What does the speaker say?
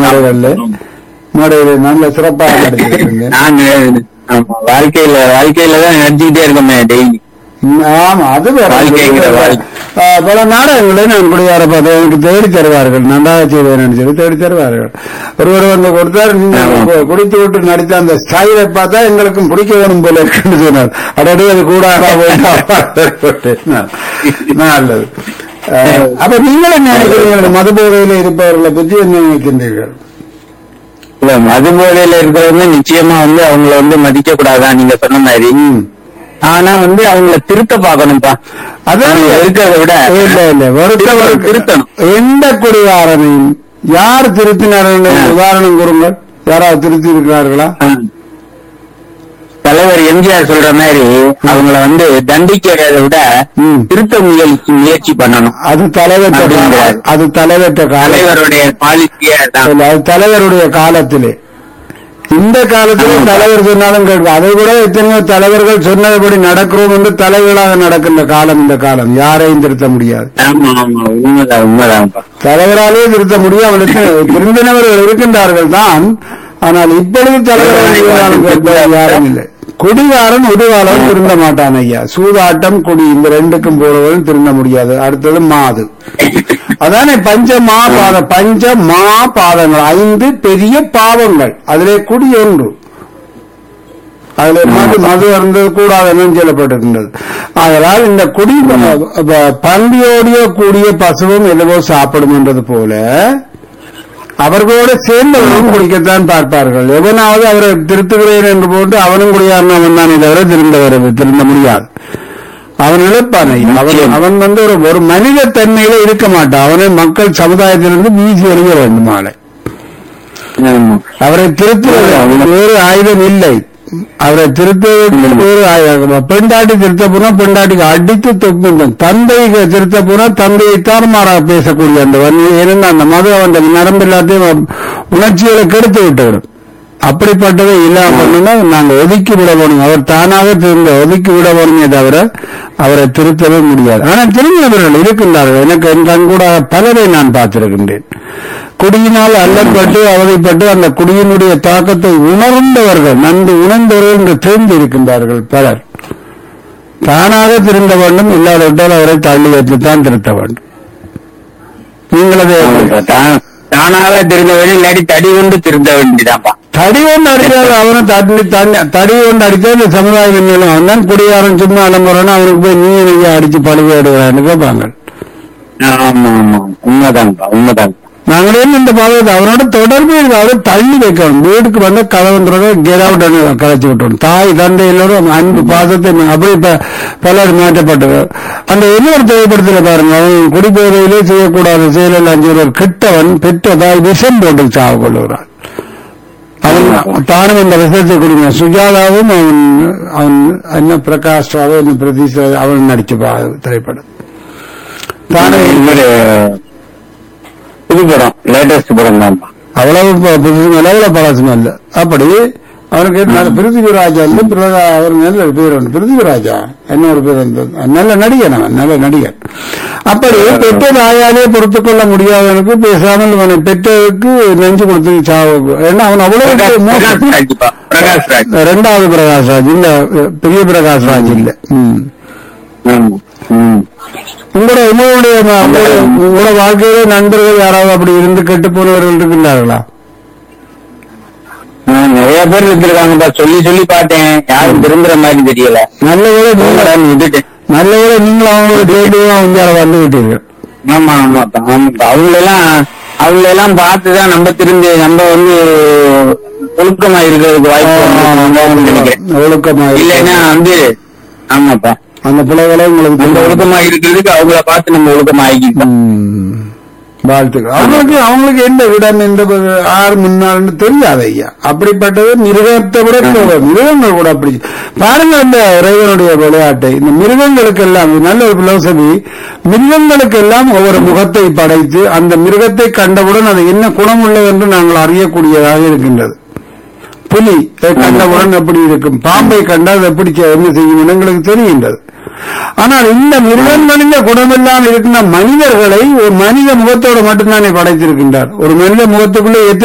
மேடைகள்ல மேடையில நல்ல சிறப்பாக நடிச்சிருக்கீங்க நான் ஆமா வாழ்க்கையில வாழ்க்கையில தான் நடிச்சுக்கிட்டே இருக்கோமே டெய்லி ம், ஆமா அது வேற வாழ்க்கைங்கிற வாழ்க்கை. ஆ, பல நாடகங்களை நான் குடியார பார்த்து எனக்கு தேடி தருவார்கள் நன்றாக செய்வேன் நினைச்சது தேடி தருவார்கள் ஒருவர் வந்து கொடுத்தார் நீங்க ஆமா. கு- குடித்து விட்டு நடித்த அந்த ஸ்டைலை பார்த்தா எங்களுக்கும் பிடிக்க வேணும் போல இருக்குன்னு சொன்னார் அடடி அது கூட நல்லது ஆ, அப்ப நீங்கள் என்ன நினைக்கிறீர்கள் மது போதையில இருப்பவர்களை பற்றி என்ன நினைக்கின்றீர்கள் இல்ல மது போதையில இருக்கிறவங்க நிச்சயமா வந்து அவங்கள வந்து மதிக்க கூடாதான் நீங்க சொன்ன மாதிரி ஆனா வந்து அவங்கள திருத்த பாக்கணும்ப்பா அதான் அவங்க இருக்கிறத விட இல்ல இல்ல ஒருத்தவர் திருத்தணும் எந்த குடிகாரனையும் யார் திருத்தினார் என்று ஆ. உதாரணம் கூறுங்கள் யாராவது திருத்தி இருக்கிறார்களா ஆ. தலைவர் எம்ஜிஆர் சொல்ற மாதிரி அவங்கள வந்து தண்டிக்கிறத விட ம். திருத்த முயற்சி முயற்சி பண்ணணும் அது தலைவற்ற அப்படிங்கிறார். காலம். அது தலைவற்ற காலம் தலைவருடைய பாலிசியே தான் இல்ல, அது தலைவருடைய காலத்திலே இந்த காலத்திலே ஆமா. தலைவர் சொன்னாலும் கேட்கும் அதை விட எத்தனையோ தலைவர்கள் சொன்னபடி நடக்கிறோம் என்று தலைவர்களாக நடக்கின்ற காலம் இந்த காலம் யாரையும் திருத்த முடியாது ஆமா ஆமா உண்மைதான் உண்மைதான்ப்பா தலைவராலே திருத்த முடியாமலுக்கு திருந்தினவர்கள் இருக்கின்றார்கள் தான் ஆனால் இப்பொழுது தலைவராக யாரும் இல்லை குடிகாரன் உடுகாலம் திருந்த மாட்டான் ஐயா சூதாட்டம் குடி இந்த ரெண்டுக்கும் போறவரும் திருந்த முடியாது அடுத்தது மாது அதானே பஞ்ச மா பாத பஞ்ச மா பாதங்கள் ஐந்து பெரிய பாவங்கள் அதிலே குடி ஒன்று அதுல மது மது அருந்தது கூடாது என்று சொல்லப்பட்டிருக்கின்றது ஆதலால் இந்த குடி ப- பன்றியோடைய கூடிய பசுவும் எதுவோ சாப்பிடும் என்றது போல அவர்களோடு சேர்ந்தவர்களும் குடிக்கத்தான் பார்ப்பார்கள் எவனாவது அவரை திருத்துகிறேன் என்று போட்டு அவனும் குடியாரன் தானே தவிர திருந்த வர திருந்த முடியாது அவன் இழப்பானை அவன் அவன் வந்து ஒரு ஒரு மனித தன்மையில இருக்க மாட்டான் அவனை மக்கள் சமுதாயத்திலிருந்து வீசி எறிய வேண்டும் ஆளை ஆமா. அவரை திருத்துவது வேறு ஆயுதம் இல்லை அவரை திருத்துவதற்கு வேறு ஆயுதம் பெண்டாட்டி திருத்த போனா பெண்டாட்டிக்கு அடித்து தொக்கும் தந்தை திருத்த போனா தந்தையை தாறுமாறாக பேசக்கூடிய அந்த வன்மை ஏனென்றால் அந்த மது அவன் நரம்பு எல்லாத்தையும் உணர்ச்சிகளை கெடுத்து விட்டுவிடும் அப்படிப்பட்டதை இல்லாம பண்ணா நாங்க ஒதுக்கி விட போனோம் அவர் தானாக திரும்ப ஒதுக்கி விட போனோமே தவிர அவரை திருத்தவே முடியாது ஆனா திரும்பியவர்கள் இருக்கின்றார்கள் எனக்கு என் கண் கூட பலரை நான் பார்த்திருக்கின்றேன் குடியினால் அல்லப்பட்டு அவதிப்பட்டு அந்த குடியினுடைய தாக்கத்தை உணர்ந்தவர்கள் நன்கு உணர்ந்தவர்கள் என்று தெரிந்து இருக்கின்றார்கள் பலர் தானாக திருந்த வேண்டும் இல்லாவிட்டால் அவரை தள்ளி வைத்துத்தான் திருத்த வேண்டும் நீங்கள் அதை ஆமாப்பா. தா- தானாக திருந்த வேண்டிய இல்லாட்டி தடி கொண்டு திருந்த வேண்டியதான்ப்பா தடி ஒன்று அடிக்காது அவனை தண்ணி தண்ணி தடி ஒன்று அடித்தா இந்த சமுதாயம் என்னலும் அவன் தான் குடியாரன் சும்மா அலம்புறான்னு அவனுக்கு போய் நீ நீங்க அடிச்சு பழுவு எடுக்கிறான்னு கேட்பாங்க ஆமா ஆமா உண்மைதான்ப்பா உண்மைதான்ப்பா நாங்களே இந்த பாதத்தை அவனோட தொடர்பு இருக்கு அவரை தள்ளி வைக்கணும் வீட்டுக்கு வந்து கதவுன்றத கெட் அவுட் கலைச்சு விட்டணும் தாய் தந்தை எல்லாரும் அன்பு பாசத்தை அப்படி ப- பலர் மாற்றப்பட்டது அந்த இன்னொரு திரைப்படத்துல பாருங்க அவன் குடிபோதையிலே செய்யக்கூடாத செயலெல்லாம் செய்வர் கெட்டவன் பெற்ற தாய் விஷம் போட்டு சாவு கொள்ளுகிறான் அவன் தானும் இந்த விஷயத்தை குடிங்க சுஜாதாவும் அவன் அவன் என்ன பிரகாஷ் ராவோ என்ன பிரதீஷ் ராவோ, அவன் நடிச்ச பா- திரைப்படம் தானே இவரு புது படம் லேட்டஸ்ட் படம் தான்ப்பா அவ்வளவு ப- புதுசு அவ்வளவு பழசும் அல்ல அப்படி அவனுக்கு நல்ல பிருத்திவிராஜா வந்து பிரகா அவர் நல்ல பேர் உண்டு பிருத்திவிராஜா என்ன ஒரு பேர் இருந்தது நல்ல நடிகன் அவன் நல்ல நடிகன் அப்படி பெற்ற தாயாலே பொறுத்துக் கொள்ள முடியாதவனுக்கு பேசாமல் அவனை பெற்றதுக்கு நெஞ்சு கொடுத்து சாவு ஏன்னா அவன் அவ்வளவு பிரகாஷ் மோசம். ராஜ்ப்பா பிரகாஷ் ராஜ் ரெண்டாவது பிரகாஷ் ராஜ் இல்ல பெரிய பிரகாஷ் ராஜ் இல்ல ம். ஆமா ம் உங்களோட உங்களுடைய உங்களோட வாழ்க்கையில நண்பர்கள் யாராவது அப்படி இருந்து கெட்டு போனவர்கள் இருக்கின்றார்களா ஆ, நிறைய பேர் இருந்திருக்காங்கப்பா சொல்லி சொல்லி பார்த்தேன் யாரும் திரும்புற மாதிரி தெரியல நல்ல வேலை நீங்க உங்களான்னு விட்டுட்டேன் நல்ல வேலை நீங்களும் அவங்களோட தேடியும் அவங்க வந்து விட்டீர்கள் ஆமா ஆமாப்பா ஆமாப்பா அவங்களெல்லாம் அவங்களெல்லாம் பார்த்துதான் நம்ம திரும்பி நம்ம வந்து ஒழுக்கமா இருக்கிறதுக்கு வாய்ப்பு உண்டு நினைக்கிறேன் ஒழுக்கமா இருக்கு. இல்லைன்னா வந்து ஆமாப்பா அந்த பிள்ளைகளை உங்களுக்கு நம்ம தெரியும். ஒழுக்கமா இருக்கிறதுக்கு அவங்கள பார்த்து நம்ம ஒழுக்கமா ஆகிக்கிட்டோம் ம். வாழ்த்துக்கள் அவங்களுக்கு அவங்களுக்கு எந்த இடம் எந்த ப- ஆறு முன்னாள்னு தெரியாது ஐயா அப்படிப்பட்டது மிருகத்தை விட கூட- மிருகங்கள் கூட அப்படி பாருங்க அந்த இறைவனுடைய விளையாட்டை இந்த மிருகங்களுக்கு எல்லாம் இது நல்ல ஒரு பிலோசபி மிருகங்களுக்கு எல்லாம் ஒவ்வொரு முகத்தை படைத்து அந்த மிருகத்தை கண்டவுடன் அது என்ன குணம் உள்ளது என்று நாங்கள் அறியக்கூடியதாக இருக்கின்றது புலி அதை கண்டவுடன் எப்படி இருக்கும் பாம்பை கண்டால் அது எப்படி செ- என்ன செய்யும் எங்களுக்கு தெரிகின்றது ஆனால் இந்த மிருகங்களின் குணமெல்லாம் இருக்கின்ற மனிதர்களை ஒரு மனித முகத்தோடு மட்டும்தானே படைத்திருக்கின்றார் ஒரு மனித முகத்துக்குள்ளே எத்தனை